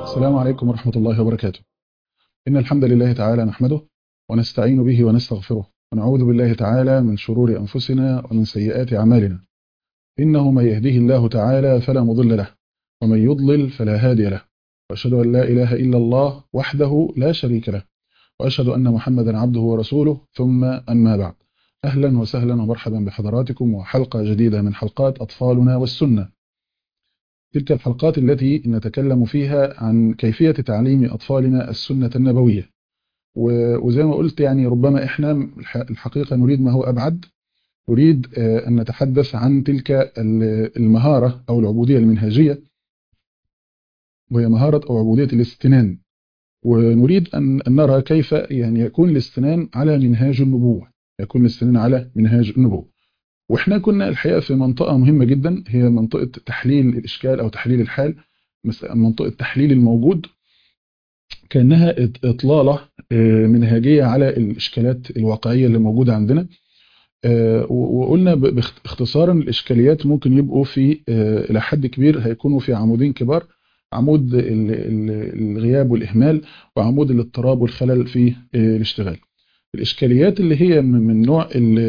السلام عليكم ورحمة الله وبركاته إن الحمد لله تعالى نحمده ونستعين به ونستغفره ونعوذ بالله تعالى من شرور أنفسنا ومن سيئات أعمالنا إنه من يهده الله تعالى فلا مضل له ومن يضلل فلا هادي له وأشهد أن لا إله إلا الله وحده لا شريك له وأشهد أن محمدا عبده ورسوله ثم أما بعد أهلا وسهلا ومرحبا بحضراتكم وحلقة جديدة من حلقات أطفالنا والسنة تلك الحلقات التي نتكلم فيها عن كيفية تعليم أطفالنا السنة النبوية وزي ما قلت يعني ربما إحنا الحقيقة نريد ما هو أبعد نريد أن نتحدث عن تلك المهارة أو العبودية المنهجية وهي مهارة أو عبودية الاستنان ونريد أن نرى كيف يعني يكون الاستنان على منهاج النبوة يكون الاستنان على منهاج النبوة واحنا كنا الحقيقة في منطقة مهمة جدا هي منطقة تحليل الإشكال أو تحليل الحال منطقة تحليل الموجود كأنها إطلالة منهجية على الإشكالات الواقعية اللي موجودة عندنا وقلنا باختصارا الإشكاليات ممكن يبقوا في إلى حد كبير هيكونوا في عمودين كبار عمود الغياب والإهمال وعمود الاضطراب والخلل في الاشتغال الإشكاليات اللي هي من نوع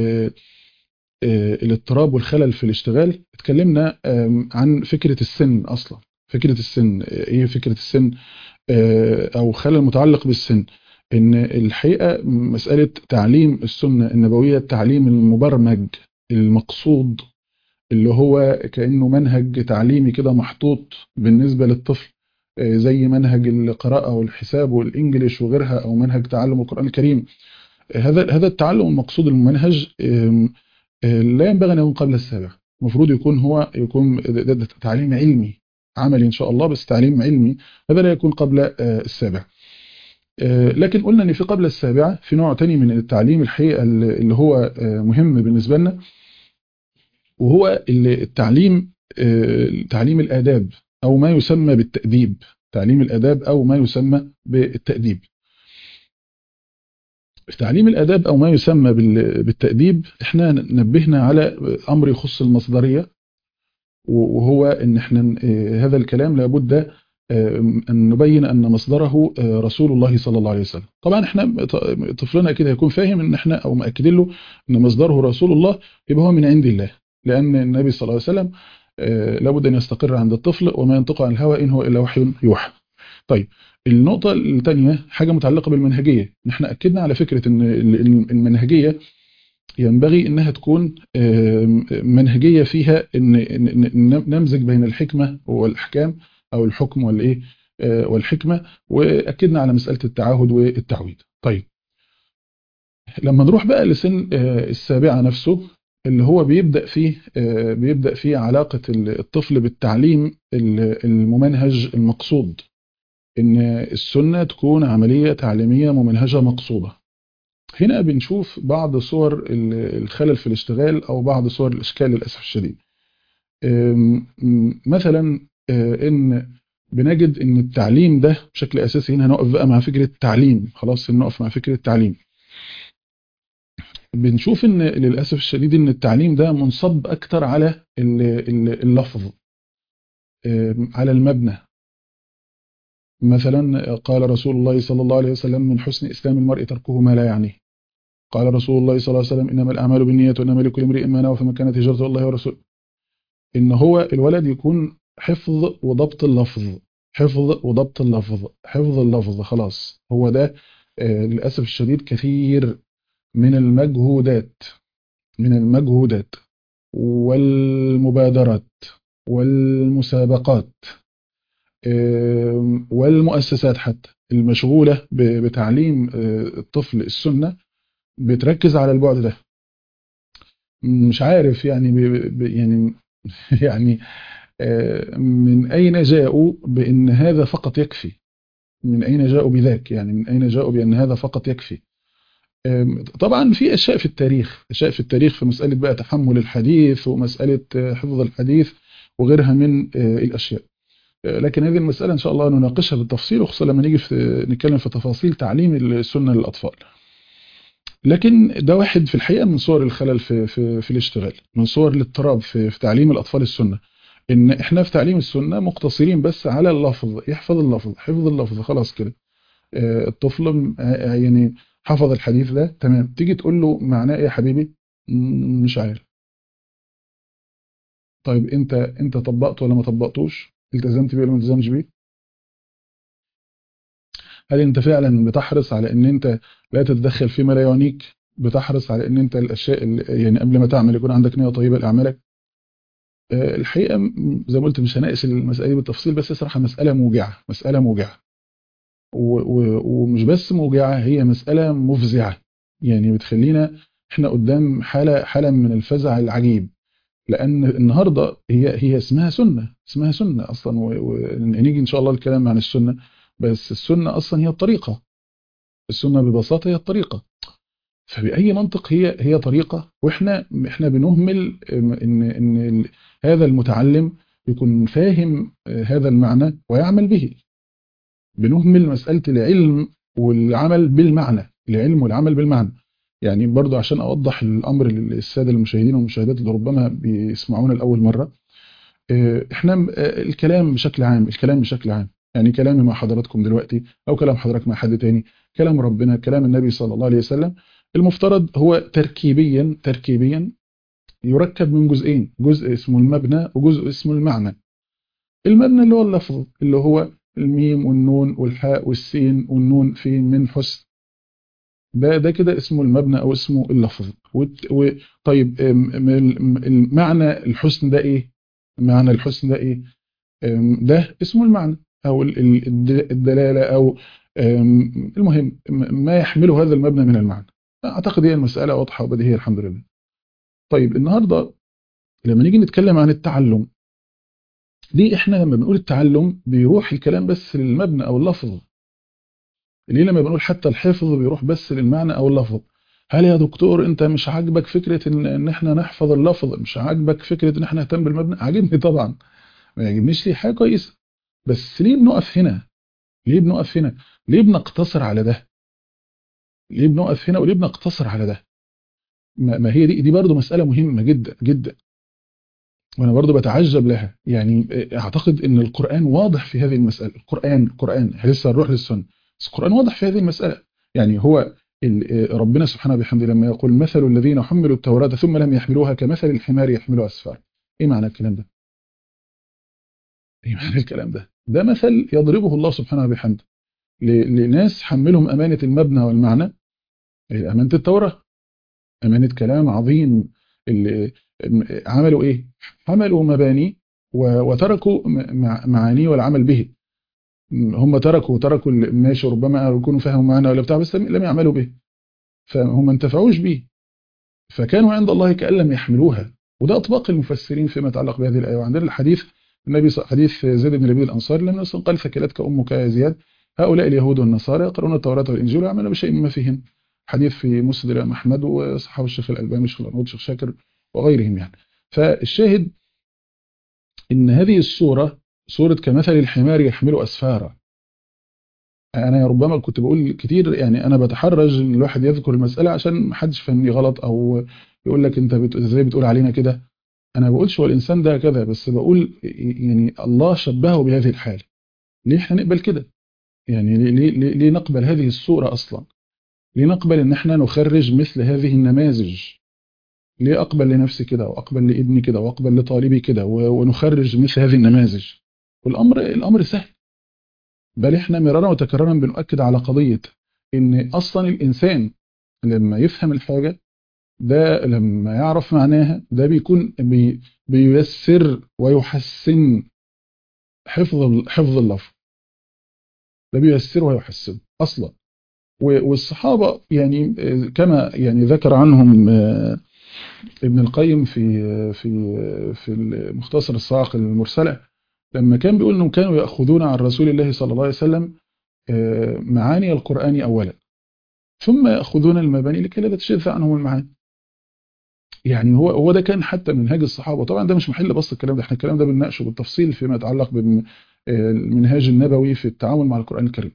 الاضطراب والخلل في الاشتغال اتكلمنا عن فكرة السن أصلا فكرة السن ايه فكرة السن او خلل متعلق بالسن ان الحقيقة مسألة تعليم السنة النبوية التعليم المبرمج المقصود اللي هو كأنه منهج تعليمي كده محطوط بالنسبة للطفل زي منهج القراءة والحساب والإنجليش وغيرها أو منهج تعلم القرآن الكريم هذا هذا التعلم المقصود الممنهج لا ينبغي أن يكون قبل السابع المفروض يكون هو يكون ده, ده تعليم علمي عملي إن شاء الله بس تعليم علمي هذا لا يكون قبل السابع لكن قلنا أن في قبل السابعة في نوع تاني من التعليم الحقيقة اللي هو مهم بالنسبة لنا وهو التعليم تعليم الآداب أو ما يسمى بالتأديب تعليم الآداب أو ما يسمى بالتأديب في تعليم الآداب أو ما يسمى بالتأديب احنا نبهنا على أمر يخص المصدرية وهو ان احنا هذا الكلام لابد أن نبين أن مصدره رسول الله صلى الله عليه وسلم طبعا احنا طفلنا كده هيكون فاهم ان احنا او مأكدين له ان مصدره رسول الله يبقى هو من عند الله لأن النبي صلى الله عليه وسلم لابد أن يستقر عند الطفل وما ينطق عن الهوى إن هو إلا وحي يوحى طيب النقطة الثانية حاجة متعلقة بالمنهجية نحن أكدنا على فكرة أن المنهجية ينبغي أنها تكون منهجية فيها أن نمزج بين الحكمة والأحكام أو الحكم والإيه والحكمة وأكدنا على مسألة التعاهد والتعويد طيب لما نروح بقى لسن السابعة نفسه اللي هو بيبدأ فيه بيبدأ فيه علاقة الطفل بالتعليم الممنهج المقصود ان السنة تكون عملية تعليمية ممنهجة مقصودة هنا بنشوف بعض صور الخلل في الاشتغال او بعض صور الاشكال للأسف الشديد مثلا ان بنجد ان التعليم ده بشكل اساسي هنا هنقف بقى مع فكرة التعليم خلاص نقف مع فكرة التعليم بنشوف ان للأسف الشديد ان التعليم ده منصب اكتر على اللفظ على المبنى مثلا قال رسول الله صلى الله عليه وسلم من حسن إسلام المرء تركه ما لا يعنيه قال رسول الله صلى الله عليه وسلم إنما الأعمال بالنيات وإنما لكل امرئ ما نوى فما كانت هجرته الله ورسوله إن هو الولد يكون حفظ وضبط اللفظ حفظ وضبط اللفظ حفظ اللفظ خلاص هو ده للأسف الشديد كثير من المجهودات من المجهودات والمبادرات والمسابقات والمؤسسات حتى المشغولة بتعليم الطفل السنة بتركز على البعد ده مش عارف يعني يعني يعني من أين جاءوا بأن هذا فقط يكفي من أين جاءوا بذاك يعني من أين جاءوا بأن هذا فقط يكفي طبعا في أشياء في التاريخ أشياء في التاريخ في مسألة بقى تحمل الحديث ومسألة حفظ الحديث وغيرها من الأشياء لكن هذه المسألة إن شاء الله نناقشها بالتفصيل وخصوصا لما نيجي في نتكلم في تفاصيل تعليم السنة للأطفال لكن ده واحد في الحقيقة من صور الخلل في, في, في الاشتغال من صور الاضطراب في, في تعليم الأطفال السنة ان احنا في تعليم السنه مقتصرين بس على اللفظ يحفظ اللفظ حفظ اللفظ خلاص كده آه، الطفل م- آه، يعني حفظ الحديث ده تمام تيجي تقول له معناه ايه يا حبيبي م- مش عارف طيب انت انت طبقته ولا ما طبقتوش التزمت بيه ولا ما التزمتش بيه هل انت فعلا بتحرص على ان انت لا تتدخل فيما لا يعنيك بتحرص على ان انت الاشياء اللي يعني قبل ما تعمل يكون عندك نيه طيبه لاعمالك آه، الحقيقه م- زي ما قلت مش هناقش المساله دي بالتفصيل بس صراحه مساله موجعه مساله موجعه و- و- ومش بس موجعه هي مساله مفزعه يعني بتخلينا احنا قدام حاله حاله من الفزع العجيب لان النهارده هي هي اسمها سنه اسمها سنه اصلا ونيجي ان شاء الله الكلام عن السنه بس السنه اصلا هي الطريقه السنه ببساطه هي الطريقه فبأي منطق هي هي طريقة واحنا احنا بنهمل ان ان ال- هذا المتعلم يكون فاهم هذا المعنى ويعمل به بنهمل مسألة العلم والعمل بالمعنى العلم والعمل بالمعنى يعني برضو عشان أوضح الأمر للسادة المشاهدين والمشاهدات اللي ربما بيسمعونا لأول مرة آه، احنا آه، الكلام بشكل عام الكلام بشكل عام يعني كلامي مع حضراتكم دلوقتي أو كلام حضرتك مع حد تاني كلام ربنا كلام النبي صلى الله عليه وسلم المفترض هو تركيبيا تركيبيا يركب من جزئين جزء اسمه المبنى وجزء اسمه المعنى المبنى اللي هو اللفظ اللي هو الميم والنون والحاء والسين والنون في من حسن ده ده كده اسمه المبنى او اسمه اللفظ وت- و- طيب أم- أم- المعنى الحسن ده ايه معنى الحسن ده ايه أم، ده اسمه المعنى او ال- ال- الد- الدلاله او أم، المهم م- ما يحمله هذا المبنى من المعنى اعتقد هي المساله واضحه وبديهيه الحمد لله طيب النهارده لما نيجي نتكلم عن التعلم ليه احنا لما بنقول التعلم بيروح الكلام بس للمبنى او اللفظ ليه لما بنقول حتى الحفظ بيروح بس للمعنى او اللفظ هل يا دكتور انت مش عاجبك فكره ان ان احنا نحفظ اللفظ مش عاجبك فكره ان احنا نهتم بالمبنى عاجبني طبعا ما يعجبنيش ليه حاجه كويسه بس ليه بنقف هنا ليه بنقف هنا ليه بنقتصر على ده ليه بنقف هنا وليه بنقتصر على ده ما ما هي دي دي برضه مساله مهمه جدا جدا وانا برضو بتعجب لها يعني اعتقد ان القرآن واضح في هذه المسألة القرآن القرآن لسه هنروح للسنة بس القرآن واضح في هذه المسألة يعني هو ال- ربنا سبحانه وبحمده لما يقول مثل الذين حملوا التوراة ثم لم يحملوها كمثل الحمار يحمل أسفار ايه معنى الكلام ده ايه معنى الكلام ده ده مثل يضربه الله سبحانه وبحمده ل- لناس حملهم أمانة المبنى والمعنى إيه، أمانة التوراة أمانة كلام عظيم اللي عملوا إيه حملوا مباني و- وتركوا م- مع- معانيه والعمل به هم تركوا تركوا اللي ماشي ربما يكونوا فهموا معنا ولا بتاع بس لم يعملوا به فهم ما انتفعوش به فكانوا عند الله كأن لم يحملوها وده أطباق المفسرين فيما يتعلق بهذه الآية وعندنا الحديث النبي ص- حديث زيد بن لبيد الأنصاري لما أصلا قال ثكلتك أمك يا زياد هؤلاء اليهود والنصارى يقرؤون التوراة والإنجيل ويعملون بشيء مما فيهن حديث في مسند الإمام أحمد وصححه الشيخ الألباني الشيخ الأنود الشيخ شاكر وغيرهم يعني فالشاهد إن هذه الصورة صورة كمثل الحمار يحمل أسفارا انا ربما كنت بقول كتير يعني انا بتحرج ان الواحد يذكر المساله عشان ما حدش فهمني غلط او يقول لك انت بت... ازاي بتقول علينا كده انا ما بقولش هو الانسان ده كذا بس بقول يعني الله شبهه بهذه الحال ليه احنا نقبل كده يعني ليه, ليه, ليه, ليه نقبل هذه الصوره اصلا ليه نقبل ان احنا نخرج مثل هذه النماذج ليه اقبل لنفسي كده واقبل لابني كده واقبل لطالبي كده و- ونخرج مثل هذه النماذج والامر الامر سهل بل احنا مرارا وتكرارا بنؤكد على قضية ان اصلا الانسان لما يفهم الحاجة ده لما يعرف معناها ده بيكون بي بييسر ويحسن حفظ حفظ اللفظ ده بييسر ويحسن اصلا و- والصحابة يعني آه، كما يعني ذكر عنهم آه، ابن القيم في آه، في آه، في المختصر الصاعق المرسلة لما كان بيقول انهم كانوا ياخذون عن رسول الله صلى الله عليه وسلم آه، معاني القرآن اولا ثم ياخذون المباني لكي لا تشذ عنهم المعاني يعني هو هو ده كان حتى منهاج الصحابه طبعا ده مش محل بس الكلام ده احنا الكلام ده بنناقشه بالتفصيل فيما يتعلق بالمنهاج النبوي في التعامل مع القرآن الكريم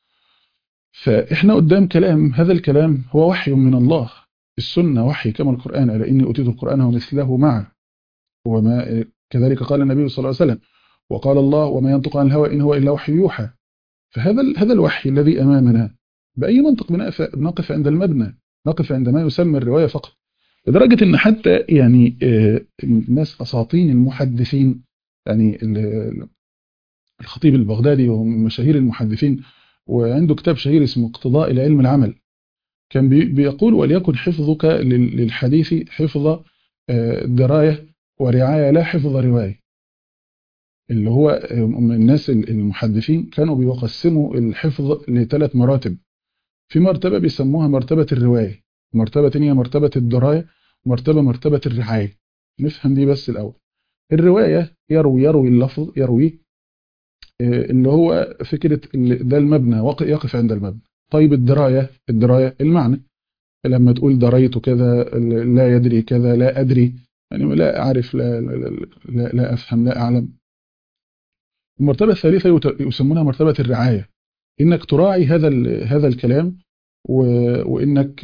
فاحنا قدام كلام هذا الكلام هو وحي من الله السنة وحي كما القرآن ألا إني أوتيت القرآن ومثله معه وما كذلك قال النبي صلى الله عليه وسلم وقال الله وما ينطق عن الهوى إن هو إلا وحي يوحى فهذا هذا الوحي الذي أمامنا بأي منطق بنقف عند المبنى نقف عند ما يسمى الرواية فقط لدرجة ان حتى يعني الناس اساطين المحدثين يعني الخطيب البغدادي وهم مشاهير المحدثين وعنده كتاب شهير اسمه اقتضاء العلم العمل كان بيقول وليكن حفظك للحديث حفظ دراية ورعاية لا حفظ رواية اللي هو الناس المحدثين كانوا بيقسموا الحفظ لثلاث مراتب في مرتبة بيسموها مرتبة الرواية مرتبة تانية مرتبة الدراية مرتبة مرتبة الرعاية نفهم دي بس الأول الرواية يروي يروي اللفظ يروي اللي هو فكرة ده المبنى يقف عند المبنى طيب الدراية الدراية المعنى لما تقول دريت كذا لا يدري كذا لا أدري يعني لا أعرف لا, لا, لا, لا أفهم لا أعلم المرتبة الثالثة يسمونها مرتبة الرعاية إنك تراعي هذا هذا الكلام وإنك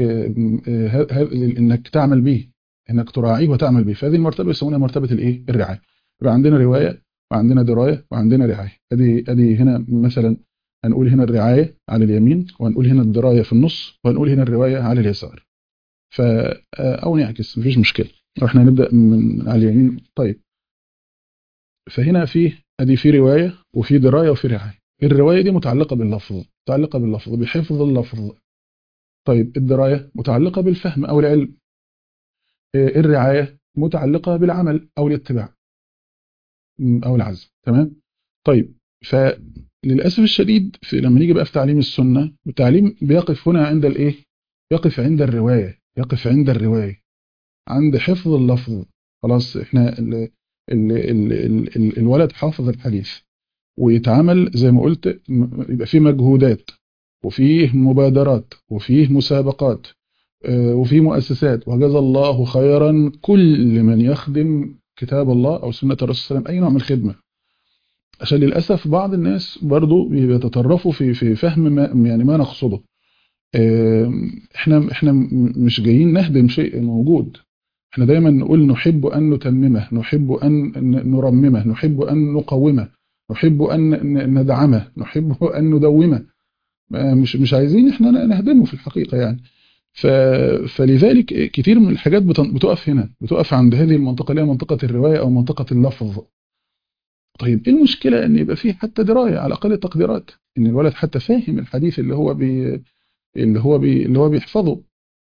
إنك تعمل به إنك تراعيه وتعمل به فهذه المرتبة يسمونها مرتبة الإيه الرعاية يبقى عندنا رواية وعندنا دراية وعندنا رعاية أدي أدي هنا مثلا هنقول هنا الرعاية على اليمين وهنقول هنا الدراية في النص وهنقول هنا الرواية على اليسار ف أو نعكس مفيش مشكلة احنا هنبدأ من على اليمين طيب فهنا في ادي في رواية وفي دراية وفي رعاية الرواية دي متعلقة باللفظ متعلقة باللفظ بحفظ اللفظ طيب الدراية متعلقة بالفهم أو العلم الرعاية متعلقة بالعمل أو الاتباع أو العزم تمام طيب فللأسف الشديد في لما نيجي بقى في تعليم السنة التعليم بيقف هنا عند الإيه يقف عند الرواية يقف عند الرواية عند حفظ اللفظ خلاص احنا ال ال ال ال ال الولد حافظ الحديث ويتعمل زي ما قلت يبقى فيه مجهودات وفيه مبادرات وفيه مسابقات وفيه مؤسسات وجزا الله خيرا كل من يخدم كتاب الله أو سنة الرسول صلى الله عليه وسلم أي نوع من الخدمة عشان للأسف بعض الناس برضو بيتطرفوا في في فهم ما يعني ما نقصده احنا احنا مش جايين نهدم شيء موجود احنا دايما نقول نحب أن نتممه نحب أن نرممه نحب أن نقومه نحب أن ندعمه نحب أن ندومه مش مش عايزين احنا نهدمه في الحقيقة يعني ف... فلذلك كتير من الحاجات بتقف هنا بتقف عند هذه المنطقة اللي هي منطقة الرواية أو منطقة اللفظ طيب ايه المشكلة ان يبقى فيه حتى دراية على أقل التقديرات ان الولد حتى فاهم الحديث اللي هو بي... اللي هو بي... اللي هو بيحفظه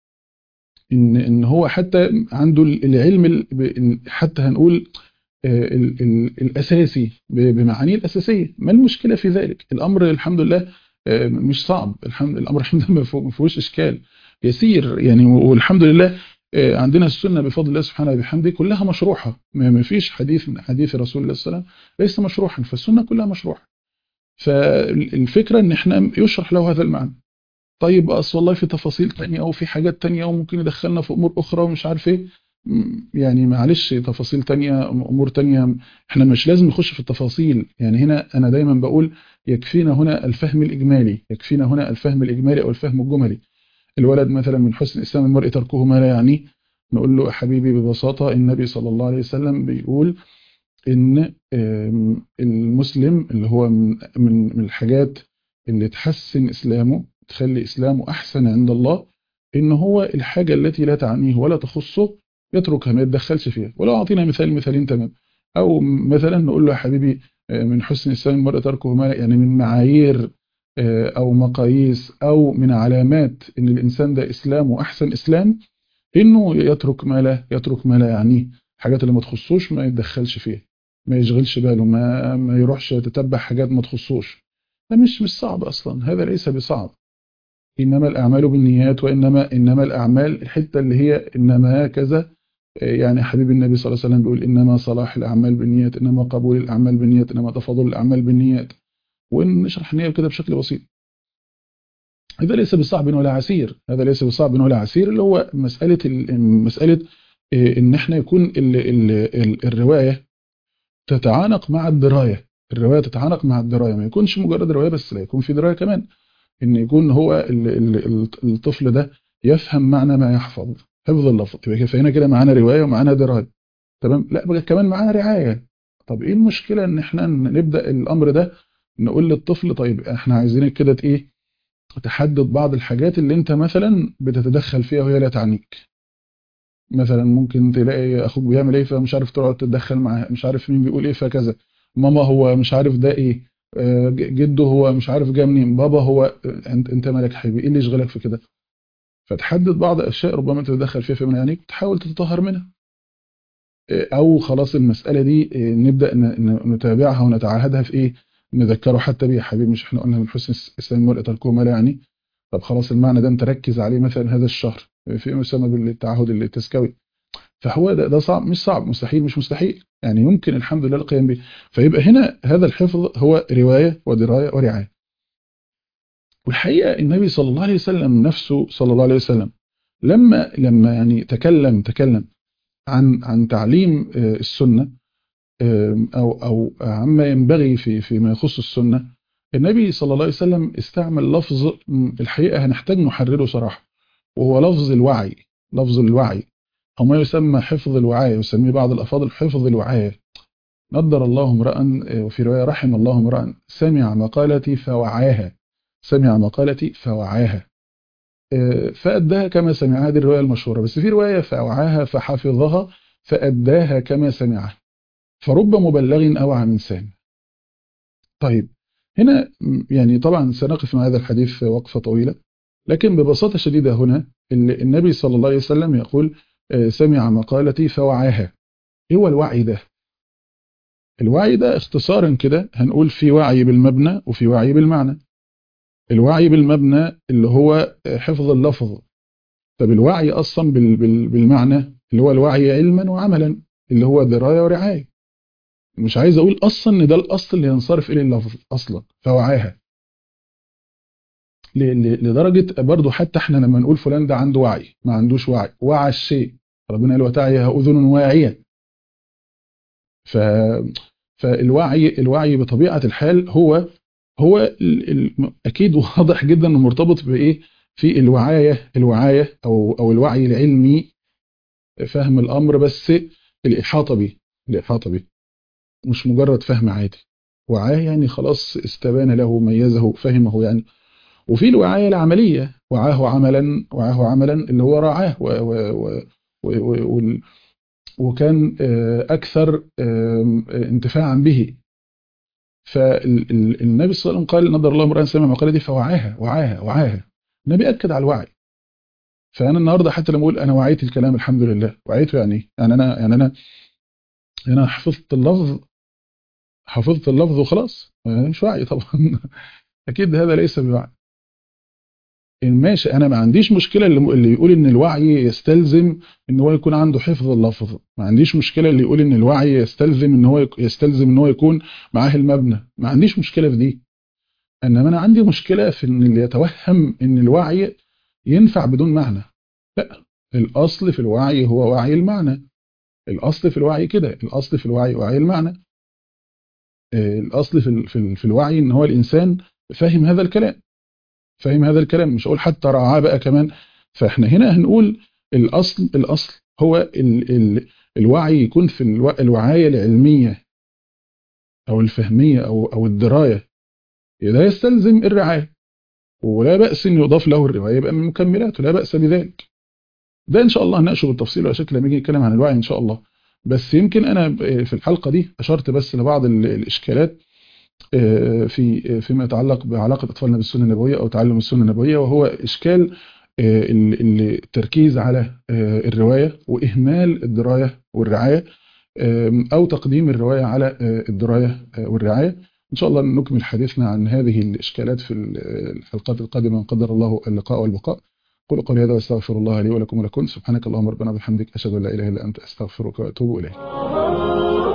ان ان هو حتى عنده العلم حتى هنقول ال ال الاساسي بمعانيه الاساسيه ما المشكله في ذلك الامر الحمد لله مش صعب الحمد الامر الحمد لله ما فيهوش اشكال يسير يعني والحمد لله عندنا السنه بفضل الله سبحانه وبحمده كلها مشروحه ما فيش حديث من حديث رسول الله صلى الله عليه وسلم ليس مشروحا فالسنه كلها مشروحه فالفكره ان احنا يشرح له هذا المعنى طيب اصل والله في تفاصيل تانية او في حاجات تانية وممكن يدخلنا في امور اخرى ومش عارف ايه يعني معلش تفاصيل تانية امور تانية احنا مش لازم نخش في التفاصيل يعني هنا انا دايما بقول يكفينا هنا الفهم الاجمالي يكفينا هنا الفهم الاجمالي او الفهم الجملي الولد مثلا من حسن اسلام المرء تركه ما لا يعنيه نقول له حبيبي ببساطة النبي صلى الله عليه وسلم بيقول ان المسلم اللي هو من الحاجات اللي تحسن اسلامه تخلي إسلامه أحسن عند الله إن هو الحاجة التي لا تعنيه ولا تخصه يتركها ما يتدخلش فيها ولو أعطينا مثال مثالين تمام أو مثلا نقول له يا حبيبي من حسن إسلام المرء تركه ما يعني من معايير أو مقاييس أو من علامات إن الإنسان ده إسلامه أحسن إسلام إنه يترك ما لا يترك ما لا يعنيه حاجات اللي ما تخصوش ما يتدخلش فيها ما يشغلش باله ما ما يروحش يتتبع حاجات ما تخصوش ده مش مش صعب أصلا هذا ليس بصعب إنما الأعمال بالنيات وإنما إنما الأعمال الحتة اللي هي إنما كذا يعني حبيب النبي صلى الله عليه وسلم بيقول إنما صلاح الأعمال بالنيات إنما قبول الأعمال بالنيات إنما تفاضل الأعمال بالنيات ونشرح النية كده بشكل بسيط هذا ليس بصعب ولا عسير هذا ليس بصعب ولا عسير اللي هو مسألة مسألة إن إحنا يكون ال ال ال الرواية تتعانق مع الدراية الرواية تتعانق مع الدراية ما يكونش مجرد رواية بس لا يكون في دراية كمان ان يكون هو الطفل ده يفهم معنى ما يحفظ حفظ اللفظ يبقى فهنا كده معانا روايه ومعانا درايه تمام لا بقى كمان معانا رعايه طب ايه المشكله ان احنا نبدا الامر ده نقول للطفل طيب احنا عايزينك كده ايه تحدد بعض الحاجات اللي انت مثلا بتتدخل فيها وهي لا تعنيك مثلا ممكن تلاقي اخوك بيعمل ايه فمش عارف تقعد تتدخل معاه مش عارف مين بيقول ايه فكذا ماما هو مش عارف ده ايه جده هو مش عارف جه منين بابا هو انت انت مالك حبيبي ايه اللي يشغلك في كده فتحدد بعض الاشياء ربما تتدخل فيها في من عينيك تحاول تتطهر منها او خلاص المساله دي نبدا نتابعها ونتعهدها في ايه نذكره حتى بيه حبيبي مش احنا قلنا من حسن اسلام المرء تركه ما لا يعني طب خلاص المعنى ده انت ركز عليه مثلا هذا الشهر في يسمى بالتعهد التسكوي فهو ده, ده صعب مش صعب مستحيل مش مستحيل يعني يمكن الحمد لله القيام به فيبقى هنا هذا الحفظ هو روايه ودرايه ورعايه والحقيقه النبي صلى الله عليه وسلم نفسه صلى الله عليه وسلم لما لما يعني تكلم تكلم عن عن تعليم السنه او او عما ينبغي في فيما يخص السنه النبي صلى الله عليه وسلم استعمل لفظ الحقيقه هنحتاج نحرره صراحه وهو لفظ الوعي لفظ الوعي او ما يسمى حفظ الوعايه يسميه بعض الافاضل حفظ الوعايه نضر الله امرا وفي روايه رحم الله امرا سمع مقالتي فوعاها سمع مقالتي فوعاها فأداها كما سمعها هذه الرواية المشهورة بس في رواية فوعاها فحفظها فأداها كما سمعها فرب مبلغ أوعى من سامع طيب هنا يعني طبعا سنقف مع هذا الحديث وقفة طويلة لكن ببساطة شديدة هنا النبي صلى الله عليه وسلم يقول سمع مقالتي فوعاها ايه هو الوعي ده الوعي ده اختصارا كده هنقول في وعي بالمبنى وفي وعي بالمعنى الوعي بالمبنى اللي هو حفظ اللفظ طب الوعي اصلا بالمعنى اللي هو الوعي علما وعملا اللي هو درايه ورعايه مش عايز اقول اصلا ان ده الاصل اللي ينصرف اليه اللفظ اصلا فوعاها لدرجه برضه حتى احنا لما نقول فلان ده عنده وعي ما عندوش وعي وعى الشيء ربنا قال وتعيها اذن واعيه ف فالوعي الوعي بطبيعه الحال هو هو اكيد واضح جدا انه مرتبط بايه في الوعايه الوعايه او او الوعي العلمي فهم الامر بس الاحاطه به الاحاطه به مش مجرد فهم عادي وعاه يعني خلاص استبان له ميزه فهمه يعني وفي الوعايه العمليه وعاه عملا وعاه عملا اللي هو رعاه و و و و وكان اكثر انتفاعا به فالنبي صلى الله عليه وسلم قال نظر الله امرأ سمع مقالة دي فوعاها وعاها وعاها النبي أكد على الوعي فأنا النهاردة حتى لما أقول أنا وعيت الكلام الحمد لله وعيته يعني يعني أنا يعني أنا أنا حفظت اللفظ حفظت اللفظ وخلاص مش وعي طبعا أكيد هذا ليس بوعي ماشي انا ما عنديش مشكله اللي يقول ان الوعي يستلزم ان هو يكون عنده حفظ اللفظ ما عنديش مشكله اللي يقول ان الوعي يستلزم ان هو يستلزم ان هو يكون معاه المبنى ما عنديش مشكله في دي انما انا عندي مشكله في ان اللي يتوهم ان الوعي ينفع بدون معنى لا الاصل في الوعي هو وعي المعنى الاصل في الوعي كده الاصل في الوعي وعي المعنى الاصل في في, في الوعي ان هو الانسان فاهم هذا الكلام فاهم هذا الكلام مش هقول حتى رعاه بقى كمان فاحنا هنا هنقول الاصل الاصل هو ال ال الوعي يكون في الو... الوعايه العلميه او الفهميه او او الدرايه ده يستلزم الرعايه ولا باس ان يضاف له الروايه يبقى من مكملاته لا باس بذلك ده ان شاء الله هنناقشه بالتفصيل على شكل لما نيجي نتكلم عن الوعي ان شاء الله بس يمكن انا في الحلقه دي اشرت بس لبعض الاشكالات في فيما يتعلق بعلاقه اطفالنا بالسنه النبويه او تعلم السنه النبويه وهو اشكال التركيز على الروايه واهمال الدرايه والرعايه او تقديم الروايه على الدرايه والرعايه ان شاء الله نكمل حديثنا عن هذه الاشكالات في الحلقات القادمه ان قدر الله اللقاء والبقاء قولوا قولي هذا واستغفر الله لي ولكم ولكم سبحانك اللهم ربنا وبحمدك اشهد ان لا اله الا انت استغفرك واتوب اليك